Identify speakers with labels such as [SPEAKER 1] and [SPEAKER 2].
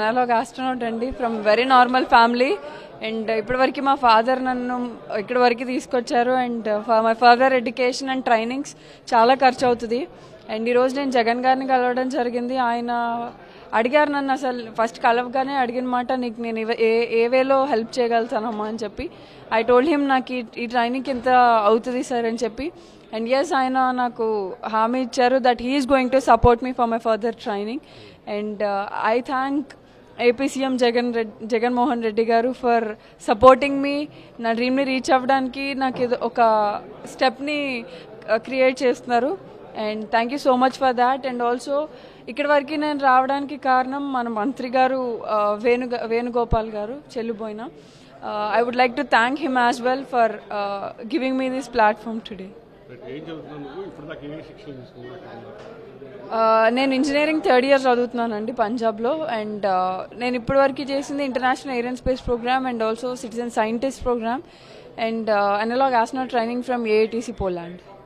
[SPEAKER 1] analogue astronaut అండి from very normal family and ఇప్పటివరకు మా ఫాదర్ నన్ను ఇక్కడి వరకు తీసుకొచ్చారు and my further education and trainings చాలా ఖర్చు అవుతుంది అండ్ ఈరోజు నేను జగన్ గారిని కలవడం జరిగింది ఆయన అడిగారు నన్ను అసలు ఫస్ట్ కలవగానే అడిగిన మాట నీకు నేను ఇవ- ఏ ఏ వేలో హెల్ప్ చేయగలుగుతానమ్మా అని చెప్పి ఐ టోల్డ్ హిమ్ నాకు ఈ- ఈ ట్రైనింగ్ ఎంత అవుతుంది సార్ అని చెప్పి అండ్ ఎస్ ఆయన నాకు హామీ ఇచ్చారు that he is going to support me for my further training and I thank AP CM Jagan Reddy Jaganmohan Reddy garu for supporting మీ నా డ్రీమ్ని రీచ్ అవ్వడానికి నాకు ఇది ఒక స్టెప్ని క్రియేట్ చేస్తున్నారు and thank you so much for that and also ఇక్కడి వరకు నేను రావడానికి కారణం మన మంత్రి గారు ఆ, వేణు వేణుగోపాల్ గారు చెల్లిపోయిన I would like to thank him as well for giving me this platform today
[SPEAKER 2] ఏం చదువుతున్నావు నువ్వు ఇప్పుడు దాకా ఏ శిక్షణ తీసుకున్నావు
[SPEAKER 1] నేను ఇంజనీరింగ్ థర్డ్ ఇయర్ చదువుతున్నానండి పంజాబ్లో అండ్ నేను ఇప్పటివరకు చేసింది international air and space programme and also citizen scientist programme and analogue astronaut training from AITC Poland